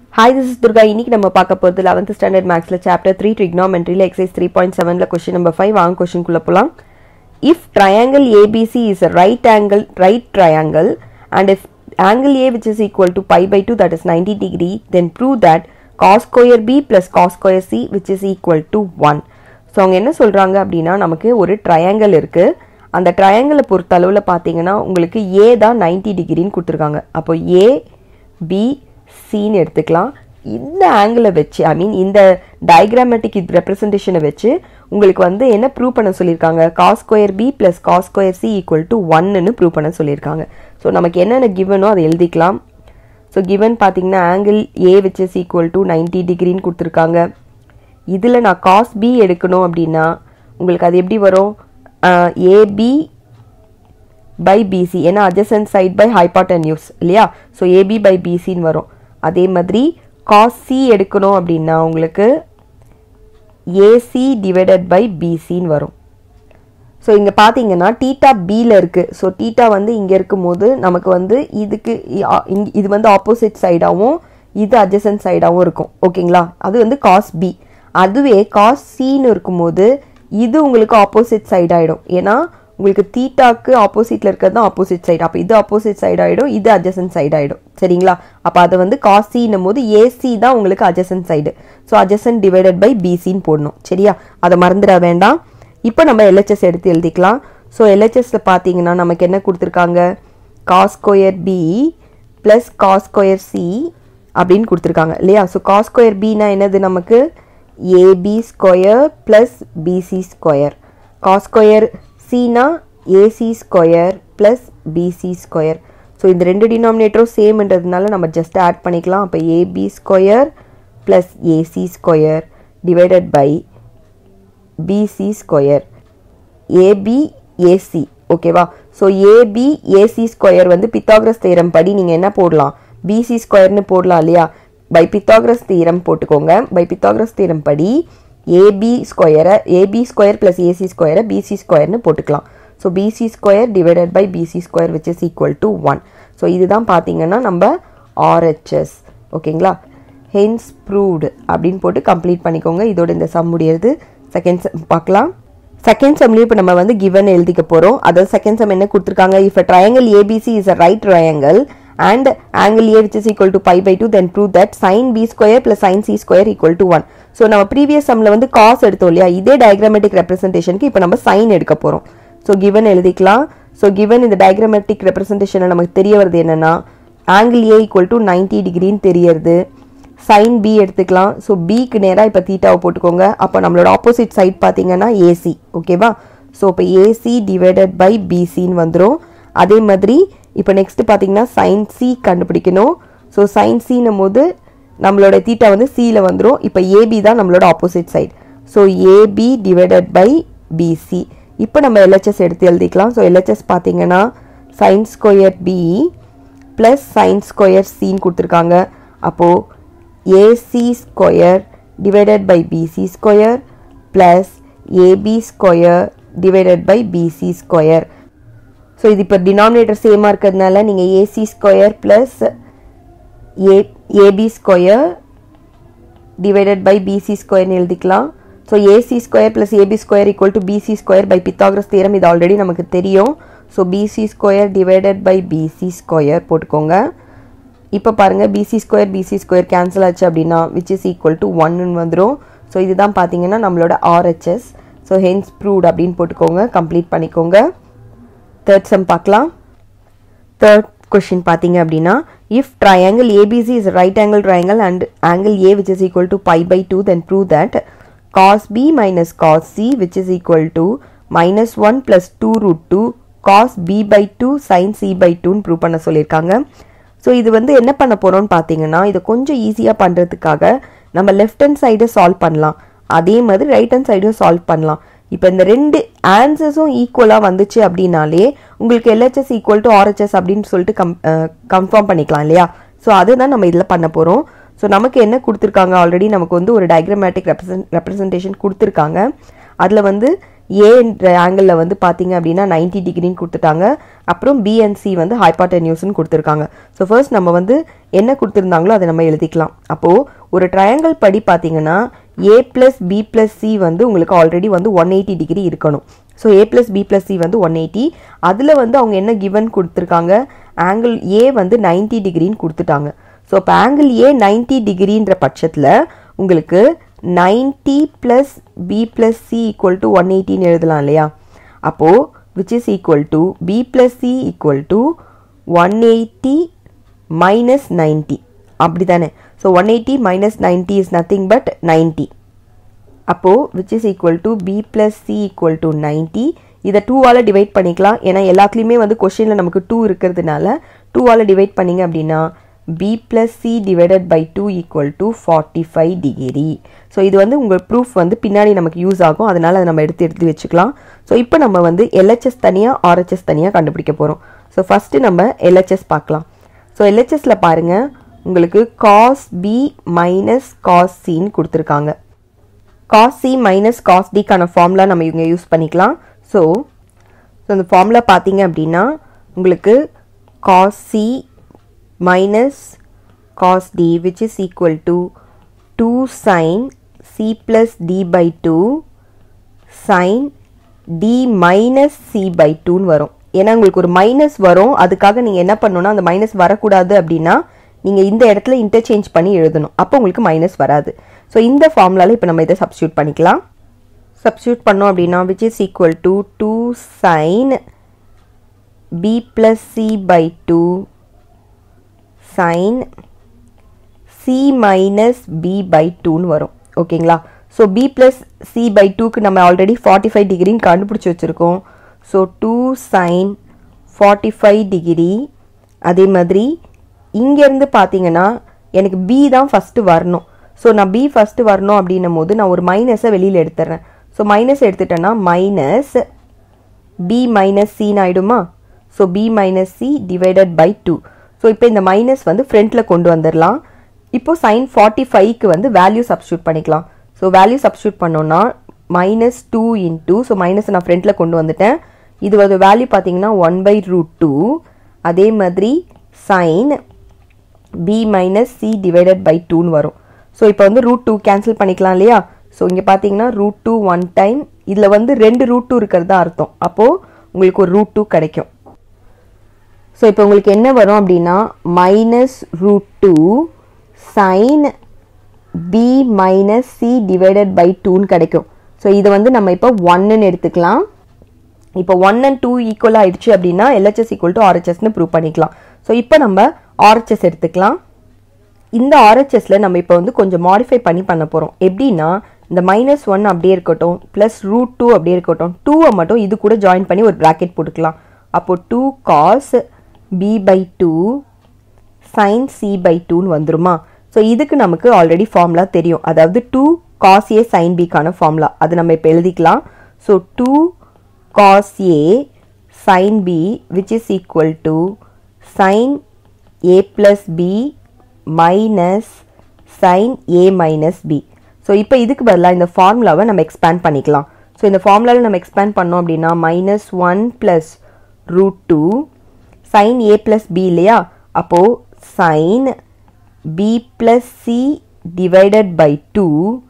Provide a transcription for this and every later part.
hi this is Durga இன்னைக்கு நம்ம பார்க்க போகிறது லெவன்த் ஸ்டாண்டர்ட் மேக்ஸில் சாப்டர் த்ரீ ட்ரிக்னாமெட்ரியில் எக்ஸைஸ் த்ரீ பாயிண்ட் செவனில் கொஸ்டின் நம்பர் ஃபைவ் வாங்க கொஸ்டின்குள்ளே போகலாம் if triangle ABC is a right angle right triangle and if angle A which is equal to pi by 2 that is 90 degree then prove that cos square B plus cos square C which is equal to 1 so அவங்க என்ன சொல்கிறாங்க அப்படின்னா நமக்கு ஒரு triangle இருக்குது அந்த ட்ரையாங்கிளை பொறுத்த அளவில் பார்த்தீங்கன்னா உங்களுக்கு ஏ தான் 90 டிகிரின்னு கொடுத்துருக்காங்க அப்போ ஏ பி சின்னு எடுத்துக்கலாம் இந்த ஆங்கிளை வச்சு ஐ மீன் இந்த டயக்ராமேட்டிக் ரெப்ரசன்டேஷனை வச்சு உங்களுக்கு வந்து என்ன ப்ரூவ் பண்ண சொல்லியிருக்காங்க cos square B plus cos square C equal to ஒன்னு ப்ரூவ் பண்ண சொல்லியிருக்காங்க ஸோ நமக்கு என்னென்ன கிவனோ அதை எழுதிக்கலாம் ஸோ கிவன் பார்த்தீங்கன்னா angle A which is equal to ninety டிகிரின்னு கொடுத்துருக்காங்க இதில் நான் காஸ் பி எடுக்கணும் அப்படின்னா உங்களுக்கு அது எப்படி வரும் ஏபி பை பிசி ஏன்னா அட்ஜசன்ட் சைட் பை ஹைபாட்டன்யூஸ் இல்லையா ஸோ ஏபி பை பிசின்னு வரும் அதே மாதிரி காஸ் சி எடுக்கணும் அப்படின்னா உங்களுக்கு ஏசி டிவைடட் பை பிசின்னு வரும் ஸோ இங்கே பார்த்தீங்கன்னா டீட்டா பியில் இருக்குது ஸோ டீட்டா வந்து இங்கே இருக்கும்போது நமக்கு வந்து இதுக்கு இங்க இது வந்து ஆப்போசிட் சைடாகவும் இது அட்ஜசன்ட் சைடாகவும் இருக்கும் ஓகேங்களா அது வந்து காஸ் பி அதுவே காஸ் சின்னு இருக்கும்போது இது உங்களுக்கு ஆப்போசிட் சைடு ஆகிடும் ஏன்னா உங்களுக்கு தீட்டாக்கு ஆப்போசிட்டில் இருக்கிறது தான் ஆப்போசிட் சைடு அப்போ இது ஆப்போசிட் சைடு ஆகிடும் இது அட்ஜசன்ட் சைடு ஆகிடும் சரிங்களா அப்போ அதை வந்து காசின்னும் போது ஏசி தான் உங்களுக்கு adjacent side so adjacent divided by பிசின்னு போடணும் சரியா அதை மறந்துட வேண்டாம் இப்போ நம்ம எல்ஹெச்எஸ் எடுத்து எழுதிக்கலாம் ஸோ எல்ஹெச்எஸில் பார்த்தீங்கன்னா நமக்கு என்ன கொடுத்துருக்காங்க cos square B plus cos square C அப்படின்னு கொடுத்துருக்காங்க இல்லையா ஸோ காஸ் ஸ்கொயர் பினா என்னது நமக்கு AB square plus BC square cos square சினா AC square plus BC square so இந்த ரெண்டு டினாமினேட்டரும் சேம்ன்றதுனால நம்ம ஜஸ்ட் ஆட் பண்ணிக்கலாம் அப்போ AB square plus AC square divided by BC square AB AC ஓகேவா ஸோ ஏபி ஏசி ஸ்கொயர் வந்து பித்தாகிரஸ் தேரம் படி நீங்கள் என்ன போடலாம் பிசி ஸ்கொயர்னு போடலாம் இல்லையா பை பித்தாகிரஸ் தீரம் போட்டுக்கோங்க பை பித்தாகிரஸ் தீரம் படி ஏபி ஸ்கொயரை ஏபி ஸ்கொயர் ப்ளஸ் ஏசி ஸ்கொயரை பிசி ஸ்கொயர்னு போட்டுக்கலாம் so BC square divided by BC square which is equal to one so இதுதான் பார்த்தீங்கன்னா நம்ம ஆர்ஹெச்எஸ் ஓகேங்களா ஹென்ஸ் ப்ரூவ்டு அப்படின்னு போட்டு கம்ப்ளீட் பண்ணிக்கோங்க இதோட இந்த சம் முடியறது செகண்ட் சம் பார்க்கலாம் செகண்ட் சம்லேயும் இப்போ நம்ம வந்து கிவன் எழுதிக்க போகிறோம் அதாவது செகண்ட் சம் என்ன கொடுத்துருக்காங்க if a triangle ABC is a right triangle and angle A which is equal to pi by two then prove that sine B square plus sine C square equal to one so நம்ம previous சம்மில் வந்து cos எடுத்தோம் இல்லையா இதே diagrammatic ரெப்ரஸன்டேஷனுக்கு இப்போ நம்ம sine எடுக்க போகிறோம் ஸோ கிவன் எழுதிக்கலாம் ஸோ கிவன் இந்த டயக்ராமேட்டிக் ரெப்ரஸன்டேஷனில் நமக்கு தெரிய வருது என்னென்னா angle A equal to ninety டிகிரின்னு தெரியறது சைன் பி எடுத்துக்கலாம் ஸோ பிக்கு நேராக இப்போ தீட்டாவை போட்டுக்கோங்க அப்போ நம்மளோட ஆப்போசிட் சைட் பார்த்தீங்கன்னா ஏசி ஓகேவா ஸோ இப்போ ஏசி டிவைடட் பை பிசின்னு வந்துடும் அதே மாதிரி இப்போ நெக்ஸ்ட் பார்த்தீங்கன்னா சைன் சி கண்டுபிடிக்கணும் ஸோ சைன் சின்னும் போது நம்மளோட தீட்டா வந்து சியில் வந்துடும் இப்போ ஏபி தான் நம்மளோட opposite side so AB divided by BC இப்போ நம்ம எல்ஹெச்எஸ் எடுத்து எழுதிக்கலாம் ஸோ எல்ஹெச்எஸ் பார்த்தீங்கன்னா sine square B plus sine square சின்னு கொடுத்துருக்காங்க அப்போது AC square divided by BC square plus AB square divided by BC square so இது இப்போ டினாமினேட்டர் சேமாக இருக்கிறதுனால நீங்கள் AC square plus A AB square divided by BC ஸ்கொயர்னு எழுதிக்கலாம் so AC square plus AB square equal to BC square by பித்தாகிரஸ் theorem இது already நமக்கு தெரியும் so BC square divided by BC square போட்டுக்கோங்க இப்போ பாருங்கள் BC square BC square cancel ஆச்சு அப்படின்னா விச் இஸ் ஈக்குவல் டு ஒன்னு வந்துடும் ஸோ இதுதான் பார்த்தீங்கன்னா நம்மளோட ஆர்ஹெச்எஸ் ஸோ ஹென்ஸ் ப்ரூவ்ட் அப்படின்னு போட்டுக்கோங்க கம்ப்ளீட் பண்ணிக்கோங்க தேர்ட் சம் பார்க்கலாம் தேர்ட் கொஷின் பார்த்தீங்க அப்படின்னா if triangle ABC is right angle triangle and angle A which is equal to pi by two then prove that cos B minus cos C which is equal to minus one plus two root two cos B by two sine C by டூன்னு prove பண்ண சொல்லியிருக்காங்க so இது வந்து என்ன பண்ண போகிறோம்னு பார்த்தீங்கன்னா இதை கொஞ்சம் ஈஸியாக பண்ணுறதுக்காக நம்ம லெஃப்ட் ஹேண்ட் சைடை சால்வ் பண்ணலாம் அதே மாதிரி ரைட் ஹேண்ட் சைடும் சால்வ் பண்ணலாம் இப்போ இந்த ரெண்டு ஆன்சர்ஸும் ஈக்குவலாக வந்துச்சு அப்படின்னாலே உங்களுக்கு எல்ஹெச்எஸ் ஈக்குவல் டு ஆர்ஹெச்எஸ் அப்படின்னு சொல்லிட்டு கம் கன்ஃபார்ம் பண்ணிக்கலாம் இல்லையா ஸோ அதுதான் நம்ம இதில் பண்ண போகிறோம் ஸோ நமக்கு என்ன கொடுத்துருக்காங்க ஆல்ரெடி நமக்கு வந்து ஒரு டயக்ராமேட்டிக் ரெப்ரசன் ரெப்ரசன்டேஷன் கொடுத்துருக்காங்க அதில் வந்து ஏன்ற ஆங்கிளில் வந்து பார்த்தீங்க அப்படின்னா 90 டிகிரின்னு கொடுத்துட்டாங்க அப்புறம் பிஎன்சி வந்து ஹைபாட்டன்யூஸ்னு கொடுத்துருக்காங்க ஸோ ஃபர்ஸ்ட் நம்ம வந்து என்ன கொடுத்துருந்தாங்களோ அதை நம்ம எழுதிக்கலாம் அப்போது ஒரு ட்ரையாங்கிள் படி பார்த்தீங்கன்னா A plus B plus C வந்து உங்களுக்கு ஆல்ரெடி வந்து ஒன் எயிட்டி டிகிரி இருக்கணும் so A plus B plus C வந்து ஒன் எயிட்டி அதில் வந்து அவங்க என்ன கிவன் கொடுத்துருக்காங்க ஆங்கிள் ஏ வந்து 90 டிகிரின்னு கொடுத்துட்டாங்க ஸோ இப்போ ஆங்கிள் ஏ 90 டிகிரின்ற பட்சத்தில் உங்களுக்கு 90 plus B plus C equal to one எயிட்டின்னு எழுதலாம் இல்லையா அப்போது which is equal to B plus C equal to one eighty minus ninety அப்படி தானே so one eighty minus ninety is nothing but ninety அப்போது which is equal to B plus C equal to ninety இதை டூவால் divide பண்ணிக்கலாம் ஏன்னா எல்லாத்துலேயுமே வந்து கொஷினில் நமக்கு டூ இருக்கிறதுனால டூவால் டிவைட் பண்ணிங்க அப்படின்னா B plus C divided by two equal to forty five degree so இது வந்து உங்கள் ப்ரூஃப் வந்து பின்னாடி நமக்கு யூஸ் ஆகும் அதனால் அதை நம்ம எடுத்து எடுத்து வச்சுக்கலாம் ஸோ இப்போ நம்ம வந்து எல்ஹெச்எஸ் தனியாக ஆர்ஹெச்எஸ் தனியாக கண்டுபிடிக்க போகிறோம் ஸோ ஃபஸ்ட்டு நம்ம எல்ஹெச்எஸ் பார்க்கலாம் ஸோ எல்ஹெச்எஸில் பாருங்கள் உங்களுக்கு காஸ் பி மைனஸ் காஸ் சின்னு கொடுத்துருக்காங்க காஸ் சி மைனஸ் காஸ் டிக்கான ஃபார்முலா நம்ம இவங்க யூஸ் பண்ணிக்கலாம் ஸோ ஸோ அந்த ஃபார்முலா பார்த்தீங்க அப்படின்னா உங்களுக்கு cos C minus cos D which is equal to two sine C plus D by two sine D minus C by டூன்னு வரும் ஏன்னா உங்களுக்கு ஒரு மைனஸ் வரும் அதுக்காக நீங்கள் என்ன பண்ணணும்னா அந்த மைனஸ் வரக்கூடாது அப்படின்னா நீங்கள் இந்த இடத்துல இன்டர்சேஞ்ச் பண்ணி எழுதணும் அப்போ உங்களுக்கு மைனஸ் வராது ஸோ இந்த ஃபார்முலாவில் இப்போ நம்ம இதை சப்ஸ்டியூட் பண்ணிக்கலாம் சப்ஸ்டியூட் பண்ணோம் அப்படின்னா which is equal to two sine B plus C by two sine C minus B by டூன்னு வரும் ஓகேங்களா so B plus C by டூக்கு நம்ம ஆல்ரெடி ஃபார்ட்டி ஃபைவ் டிகிரின்னு கண்டுபிடிச்சி வச்சுருக்கோம் so two sine forty five degree அதே மாதிரி இங்கேருந்து பார்த்தீங்கன்னா எனக்கு பி தான் ஃபஸ்ட்டு வரணும் ஸோ நான் பி ஃபஸ்ட்டு வரணும் அப்படின்னும் போது நான் ஒரு மைனஸை வெளியில் எடுத்துட்றேன் ஸோ மைனஸ் எடுத்துட்டேன்னா மைனஸ் பி மைனஸ் சின்னு ஆகிடுமா so B minus C divided by two so இப்போ இந்த மைனஸ் வந்து ஃப்ரண்ட்டில் கொண்டு வந்துடலாம் இப்போ சைன் ஃபார்ட்டி ஃபைவ்க்கு வந்து வேல்யூ சப்ஸ்டியூட் பண்ணிக்கலாம் ஸோ வேல்யூ சப்ஸ்டியூட் பண்ணோன்னா minus two into so minus நான் ஃப்ரண்ட்டில் கொண்டு வந்துட்டேன் இது ஒரு வேல்யூ பார்த்தீங்கன்னா ஒன் பை ரூட் டூ அதே மாதிரி sine B minus C divided by டூன்னு வரும் ஸோ இப்போ வந்து ரூட் டூ கேன்சல் பண்ணிக்கலாம் இல்லையா ஸோ இங்கே பார்த்தீங்கன்னா ரூட் டூ ஒன் டைம் இதில் வந்து ரெண்டு ரூட் டூ இருக்கிறது தான் அர்த்தம் அப்போது உங்களுக்கு ஒரு ரூட் டூ கிடைக்கும் ஸோ இப்போ உங்களுக்கு என்ன வரும் அப்படின்னா minus root two sine B minus C divided by டூன்னு கிடைக்கும் ஸோ இதை வந்து நம்ம இப்போ ஒன்னுன்னு எடுத்துக்கலாம் இப்போ ஒன் அண்ட் டூ ஈக்குவல் ஆயிடுச்சு அப்படின்னா எல்ஹெச்எஸ் ஈக்குவல் டு ஆர்ஹெச்எஸ்னு ப்ரூவ் பண்ணிக்கலாம் ஸோ இப்போ நம்ம ஆர்ஹெச்எஸ் எடுத்துக்கலாம் இந்த ஆர்ஹெச்எஸ்ல நம்ம இப்போ வந்து கொஞ்சம் மாடிஃபை பண்ணி பண்ண போகிறோம் எப்படின்னா இந்த மைனஸ் ஒன் அப்படியே இருக்கட்டும் ப்ளஸ் ரூட் டூ அப்படியே இருக்கட்டும் டூவை மட்டும் இது கூட ஜாயின் பண்ணி ஒரு ப்ராக்கெட் போட்டுக்கலாம் அப்போ two cos B by two sine C by டூன்னு வந்துருமா ஸோ இதுக்கு நமக்கு ஆல்ரெடி ஃபார்முலா தெரியும் அதாவது டூ காஸ் ஏ சைன் பிக்கான ஃபார்முலா அது நம்ம இப்போ எழுதிக்கலாம் so two cos A sine B which is equal to sine A plus B minus sine A minus B so இப்போ இதுக்கு பதிலாக இந்த ஃபார்முலாவை நம்ம எக்ஸ்பேண்ட் பண்ணிக்கலாம் ஸோ இந்த ஃபார்முலாவில் நம்ம எக்ஸ்பேண்ட் பண்ணோம் அப்படின்னா minus one plus root two sine A plus B இல்லையா அப்போது sine B plus C divided by two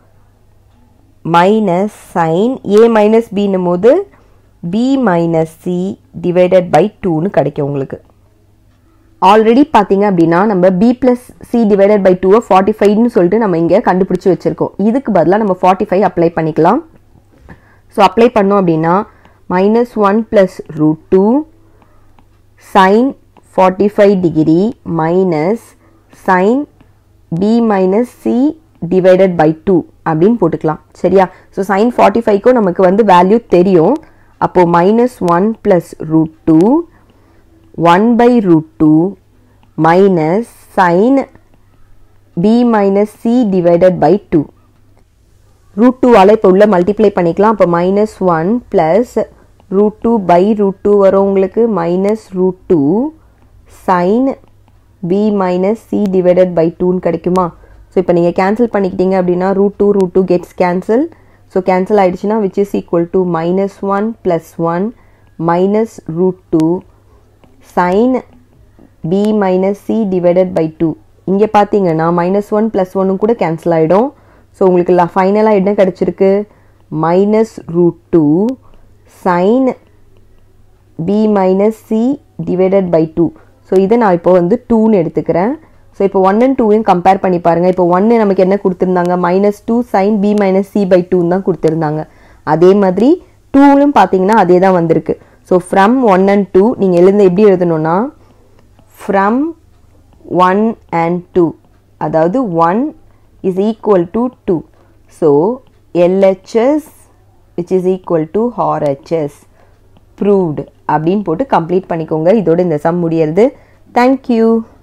minus sine A minus பின்னும் போது B minus C divided by டூன்னு கிடைக்கும் உங்களுக்கு ஆல்ரெடி பார்த்தீங்க அப்படின்னா நம்ம B plus C divided by டூவை ஃபார்ட்டி ஃபைவ்னு சொல்லிட்டு நம்ம இங்கே கண்டுபிடிச்சி வச்சுருக்கோம் இதுக்கு பதிலாக நம்ம ஃபார்ட்டி ஃபைவ் அப்ளை பண்ணிக்கலாம் ஸோ அப்ளை பண்ணோம் அப்படின்னா minus one plus root two sine forty five degree minus sine B minus C divided by two அப்படின்னு போட்டுக்கலாம் சரியா ஸோ சைன் ஃபார்ட்டி ஃபைவ்க்கும் நமக்கு வந்து வேல்யூ தெரியும் அப்போது minus one plus root two one by root two minus sine B minus C divided by two root டூவால் இப்போ உள்ள மல்டிப்ளை பண்ணிக்கலாம் அப்போ minus one plus root two by root two வரும் உங்களுக்கு minus root two sine B minus C divided by டூன்னு கிடைக்குமா so இப்போ நீங்கள் கேன்சல் பண்ணிக்கிட்டீங்க அப்படின்னா root two root two gets cancel so cancel ஆயிடுச்சுன்னா which is equal to minus one plus one minus root two sine B minus C divided by two இங்கே பார்த்தீங்கன்னா minus one plus ஒன்னும் கூட cancel ஆகிடும் so உங்களுக்கு ஃபைனலாக என்ன கிடச்சிருக்கு minus root two sine B minus C divided by two so இதை நான் இப்போ வந்து டூன்னு எடுத்துக்கிறேன் ஸோ இப்போ ஒன் அண்ட் டூவையும் கம்பேர் பண்ணி பாருங்கள் இப்போ ஒன்று நமக்கு என்ன கொடுத்துருந்தாங்க minus two sine B minus C by டூன்னு தான் கொடுத்துருந்தாங்க அதே மாதிரி டூலும் பார்த்தீங்கன்னா அதே தான் வந்திருக்கு so from one and two நீங்கள் எழுந்து எப்படி எழுதணும்னா ஃப்ரம் ஒன் அண்ட் டூ அதாவது one is equal to two so LHS which is equal to RHS proved அப்படின்னு போட்டு கம்ப்ளீட் பண்ணிக்கோங்க இதோட இந்த சம் முடியறது தேங்க்யூ